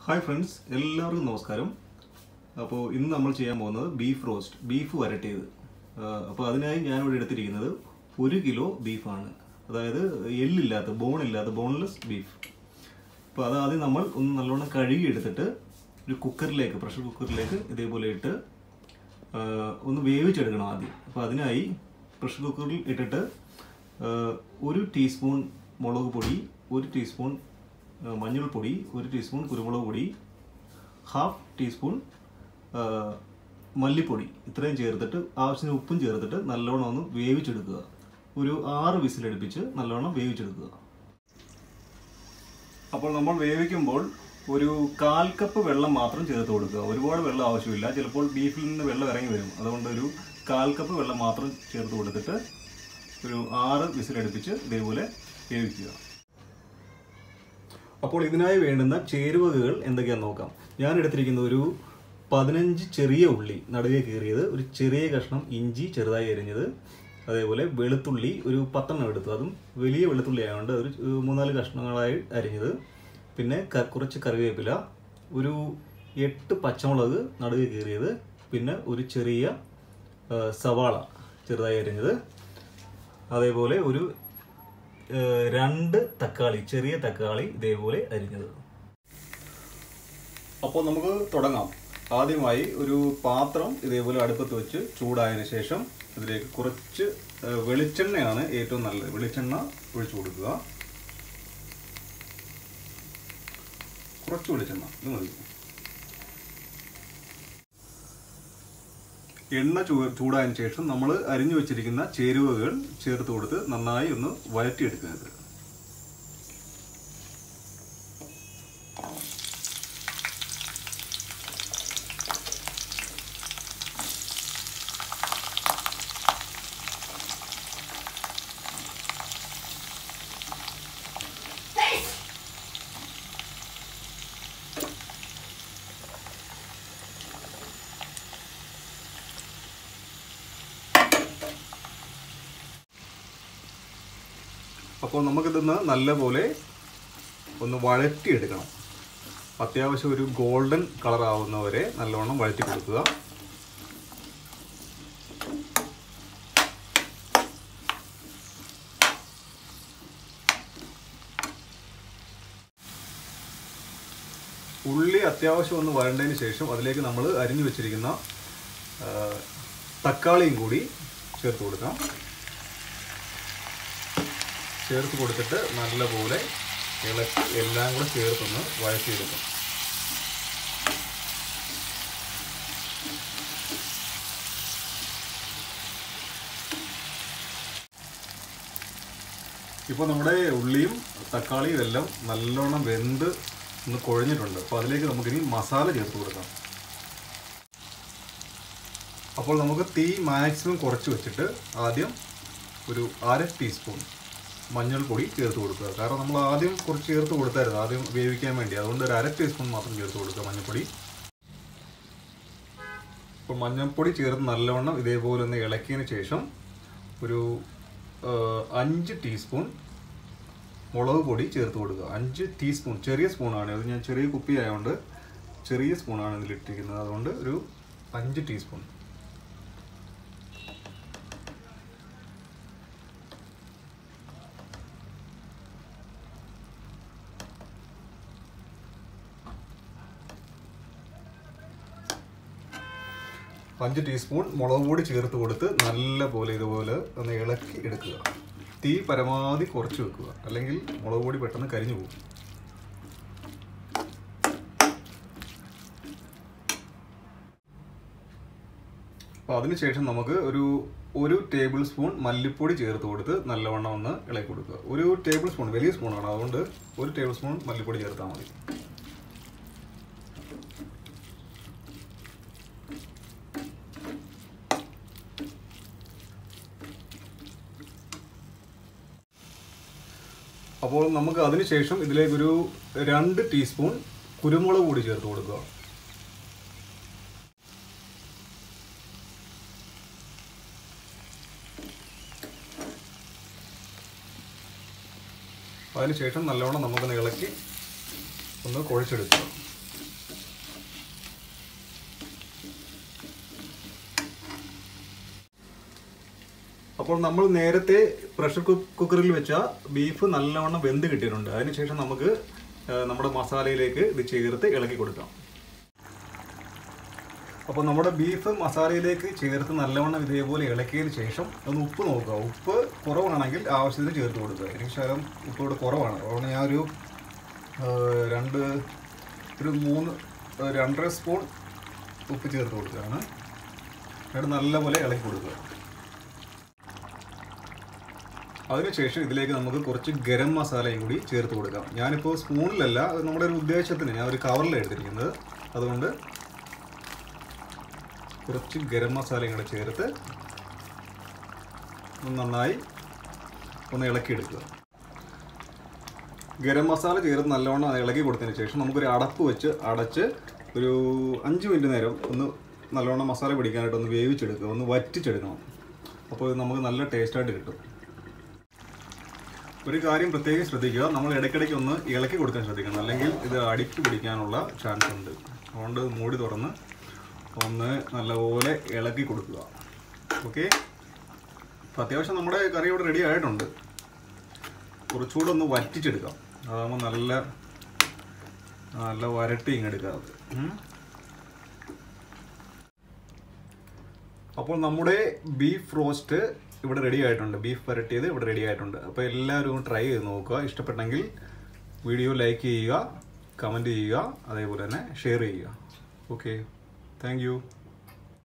Hi friends എല്ലാവർക്കും നമസ്കാരം അപ്പോൾ ഇന്ന് നമ്മൾ ചെയ്യാൻ പോകുന്നത് ബീഫ് റോസ്റ്റ് ബീഫ് വരട്ടിയത് അപ്പോൾ അതിനായി ഞാൻ ഇവിടെ എടുത്തിരിക്കുന്നത് ഒരു കിലോ ബീഫാണ് അതായത് എല്ലില്ലാത്ത ബോണില്ലാത്ത ബോൺലെസ് ബീഫ് അപ്പോൾ അത് ആദ്യം നമ്മൾ ഒന്ന് നല്ലോണം കഴുകി എടുത്തിട്ട് ഒരു കുക്കറിലേക്ക് പ്രഷർ കുക്കറിലേക്ക് ഇതേപോലെ ഇട്ട് ആ, ഒന്ന് വേവിച്ചെടുക്കണം ആദ്യം അപ്പോൾ അതിനായി പ്രഷർ കുക്കറിൽ ഇട്ടിട്ട് ആ, ഒരു ടീസ്പൂൺ മുളക് പൊടി ഒരു ടീസ്പൂൺ ആ, മഞ്ഞൾപ്പൊടി ഒരു ടീസ്പൂൺ കുരുമുളക് പൊടി ഹാഫ് ടീസ്പൂൺ ആ, മല്ലിപ്പൊടി ഇത്രയും ചേർത്തിട്ട് ആവശ്യത്തിന് ഉപ്പും ചേർത്തിട്ട് നല്ലോണം ഒന്ന് വേവിച്ചെടുക്കുക ഒരു ആറ് വിസിലടുപ്പിച്ച് നല്ലോണം വേവിച്ചെടുക്കുക അപ്പോൾ നമ്മൾ വേവിക്കുമ്പോൾ ഒരു കാൽ കപ്പ് വെള്ളം മാത്രം ചേർത്ത് കൊടുക്കുക ഒരുപാട് വെള്ളം ആവശ്യമില്ല ചിലപ്പോൾ ബീഫിൽ നിന്ന് വെള്ളം ഇറങ്ങി വരും അതുകൊണ്ട് ഒരു കാൽ കപ്പ് വെള്ളം മാത്രം ചേർത്ത് കൊടുത്തിട്ട് ഒരു ആറ് വിസിലടുപ്പിച്ച് ഇതേപോലെ വേവിക്കുക അപ്പോൾ ഇതിനായി വേണ്ടുന്ന ചേരുവകകൾ എന്തൊക്കെയാണെന്ന് നോക്കാം ഞാൻ എടുത്തിരിക്കുന്ന ഒരു പതിനഞ്ച് ചെറിയ ഉള്ളി നടുവേ കീറിയത് ഒരു ചെറിയ കഷ്ണം ഇഞ്ചി ചെറുതായി അരിഞ്ഞത് അതേപോലെ വെളുത്തുള്ളി ഒരു പത്തെണ്ണം എടുത്തു അതും വലിയ വെളുത്തുള്ളി ആയതുകൊണ്ട് ഒരു ഏഹ്, മൂന്നാല് കഷ്ണങ്ങളായി അരിഞ്ഞത് പിന്നെ ക- കുറച്ച് കറിവേപ്പില ഒരു എട്ട് പച്ചമുളക് നടുവേ കീറിയത് പിന്നെ ഒരു ചെറിയ ഏഹ്, സവാള ചെറുതായി അരിഞ്ഞത് അതേപോലെ ഒരു ഏഹ്, രണ്ട് തക്കാളി ചെറിയ തക്കാളി ഇതേപോലെ അരിഞ്ഞത് അപ്പോൾ നമുക്ക് തുടങ്ങാം ആദ്യമായി ഒരു പാത്രം ഇതേപോലെ അടുപ്പത്ത് വെച്ച് ചൂടായതിനു ശേഷം ഇതിലേക്ക് കുറച്ച് ഏഹ്, വെളിച്ചെണ്ണയാണ് ഏറ്റവും നല്ലത് വെളിച്ചെണ്ണ ഒഴിച്ചു കൊടുക്കുക കുറച്ച് വെളിച്ചെണ്ണ ഇത് മതി എണ്ണ ചൂ ചൂടായതിനു ശേഷം നമ്മൾ അരിഞ്ഞു വെച്ചിരിക്കുന്ന ചേരുവകൾ ചേർത്ത് കൊടുത്ത് നന്നായി ഒന്ന് വഴറ്റിയെടുക്കുന്നത് അപ്പോൾ നമുക്കിതൊന്ന് നല്ലപോലെ ഒന്ന് വഴറ്റിയെടുക്കണം അത്യാവശ്യം ഒരു ഗോൾഡൻ കളർ ആവുന്നവരെ നല്ലവണ്ണം വഴറ്റി കൊടുക്കുക ഉള്ളി അത്യാവശ്യം ഒന്ന് വരണ്ടതിന് ശേഷം അതിലേക്ക് നമ്മൾ അരിഞ്ഞു വെച്ചിരിക്കുന്ന ആ, തക്കാളിയും കൂടി ചേർത്ത് കൊടുക്കാം ചേർത്ത് കൊടുത്തിട്ട് നല്ലപോലെ ഇളക്കി എല്ലാം കൂടെ ചേർത്തൊന്ന് വഴറ്റിയെടുക്കും ഇപ്പോൾ നമ്മുടെ ഉള്ളിയും തക്കാളിയും എല്ലാം നല്ലോണം വെന്ത് ഒന്ന് കുഴഞ്ഞിട്ടുണ്ട് അപ്പോൾ അതിലേക്ക് നമുക്കിനി മസാല ചേർത്ത് കൊടുക്കാം അപ്പോൾ നമുക്ക് തീ മാക്സിമം കുറച്ച് വെച്ചിട്ട് ആദ്യം ഒരു അര ടീസ്പൂൺ മഞ്ഞൾപ്പൊടി ചേർത്ത് കൊടുക്കുക കാരണം നമ്മൾ ആദ്യം കുറച്ച് ചേർത്ത് കൊടുത്തായിരുന്നു ആദ്യം വേവിക്കാൻ വേണ്ടി അതുകൊണ്ട് ഒരു അര ടീസ്പൂൺ മാത്രം ചേർത്ത് കൊടുക്കുക മഞ്ഞൾപ്പൊടി ഇപ്പോൾ മഞ്ഞൾപ്പൊടി ചേർത്ത് നല്ലവണ്ണം ഇതേപോലെ ഒന്ന് ഇളക്കിയതിന് ശേഷം ഒരു ആ, അഞ്ച് ടീസ്പൂൺ മുളക് പൊടി ചേർത്ത് കൊടുക്കുക അഞ്ച് ടീസ്പൂൺ ചെറിയ സ്പൂണാണ് അത് ഞാൻ ചെറിയ കുപ്പി ആയതുകൊണ്ട് ചെറിയ സ്പൂണാണ് ഇതിലിട്ടിരിക്കുന്നത് അതുകൊണ്ട് ഒരു അഞ്ച് ടീസ്പൂൺ അഞ്ച് ടീസ്പൂൺ മുളക് പൊടി ചേർത്ത് കൊടുത്ത് നല്ല പോലെ ഇതുപോലെ ഒന്ന് ഇളക്കി എടുക്കുക തീ പരമാവധി കുറച്ച് വെക്കുക അല്ലെങ്കിൽ മുളക് പൊടി പെട്ടെന്ന് കരിഞ്ഞു പോകും അപ്പോൾ അതിനുശേഷം നമുക്ക് ഒരു ഒരു ടേബിൾ സ്പൂൺ മല്ലിപ്പൊടി ചേർത്ത് കൊടുത്ത് നല്ലവണ്ണം ഒന്ന് ഇളക്കി കൊടുക്കുക ഒരു ടേബിൾ സ്പൂൺ വലിയ സ്പൂണാണ് അതുകൊണ്ട് ഒരു ടേബിൾ സ്പൂൺ മല്ലിപ്പൊടി ചേർത്താൽ മതി അപ്പോൾ നമുക്ക് അതിനുശേഷം ഇതിലേക്കൊരു രണ്ട് ടീസ്പൂൺ കുരുമുളക് കൂടി ചേർത്ത് കൊടുക്കുക അതിനുശേഷം നല്ലവണ്ണം നമുക്കൊന്ന് ഇളക്കി ഒന്ന് കുഴച്ചെടുക്കുക അപ്പോൾ നമ്മൾ നേരത്തെ പ്രഷർ കുക്കറിൽ വെച്ച ബീഫ് നല്ലവണ്ണം വെന്ത് കിട്ടിയിട്ടുണ്ട് അതിനുശേഷം നമുക്ക് ആ, നമ്മുടെ മസാലയിലേക്ക് ഇത് ചേർത്ത് ഇളക്കി കൊടുക്കാം അപ്പോൾ നമ്മുടെ ബീഫ് മസാലയിലേക്ക് ചേർത്ത് നല്ലവണ്ണം ഇതേപോലെ ഇളക്കിയതിന് ശേഷം ഒന്ന് ഉപ്പ് നോക്കുക ഉപ്പ് കുറവാണെങ്കിൽ ആവശ്യത്തിന് ചേർത്ത് കൊടുക്കുക എനിക്ക് ശകലം ഉപ്പ് ഇവിടെ കുറവാണ് അതുകൊണ്ട് ഞാൻ ഒരു ആ, രണ്ട് ഒരു മൂന്ന് ആ, രണ്ടര സ്പൂൺ ഉപ്പ് ചേർത്ത് കൊടുക്കുകയാണ് എന്നിട്ട് നല്ലപോലെ ഇളക്കി കൊടുക്കുക അതിനുശേഷം ഇതിലേക്ക് നമുക്ക് കുറച്ച് ഗരം മസാലയും കൂടി ചേർത്ത് കൊടുക്കാം ഞാനിപ്പോൾ സ്പൂണിലല്ല അത് നമ്മുടെ ഒരു ഉദ്ദേശത്തിന് ഞാൻ ഒരു കവറിലാണ് എടുത്തിരിക്കുന്നത് അതുകൊണ്ട് കുറച്ച് ഗരം മസാലയും കൂടെ ചേർത്ത് ഒന്ന് നന്നായി ഒന്ന് ഇളക്കിയെടുക്കുക ഗരം മസാല ചേർത്ത് നല്ലവണ്ണം ഇളക്കി കൊടുത്തതിന് ശേഷം നമുക്കൊരു അടപ്പ് വെച്ച് അടച്ച് ഒരു അഞ്ച് മിനിറ്റ് നേരം ഒന്ന് നല്ലവണ്ണം മസാല പിടിക്കാനായിട്ട് ഒന്ന് വേവിച്ചെടുക്കുക ഒന്ന് വറ്റിച്ചെടുക്കണം അപ്പോൾ ഇത് നമുക്ക് നല്ല ടേസ്റ്റായിട്ട് കിട്ടും ഒരു കാര്യം പ്രത്യേകം ശ്രദ്ധിക്കുക നമ്മൾ ഇടയ്ക്കിടയ്ക്ക് ഒന്ന് ഇളക്കി കൊടുക്കാൻ ശ്രദ്ധിക്കണം അല്ലെങ്കിൽ ഇത് അടിക്ക് പിടിക്കാനുള്ള ചാൻസ് ഉണ്ട് അതുകൊണ്ട് മൂടി തുറന്ന് ഒന്ന് നല്ലപോലെ ഇളക്കി കൊടുക്കുക ഓക്കെ അപ്പോൾ അത്യാവശ്യം നമ്മുടെ കറി ഇവിടെ റെഡി ആയിട്ടുണ്ട് കുറച്ചുകൂടെ ഒന്ന് വറ്റിച്ചെടുക്കാം അതാകുമ്പോൾ നല്ല നല്ല വരട്ടി ഇങ്ങെടുക്കാം അത് ഉം. അപ്പോൾ നമ്മുടെ ബീഫ് റോസ്റ്റ് ഇവിടെ റെഡി ആയിട്ടുണ്ട് ബീഫ് വരട്ടിയത് ഇവിടെ റെഡി ആയിട്ടുണ്ട് അപ്പോൾ എല്ലാവരും ട്രൈ ചെയ്ത് നോക്കുക ഇഷ്ടപ്പെട്ടെങ്കിൽ വീഡിയോ ലൈക്ക് ചെയ്യുക കമൻറ്റ് ചെയ്യുക അതേപോലെ തന്നെ ഷെയർ ചെയ്യുക ഓക്കെ താങ്ക്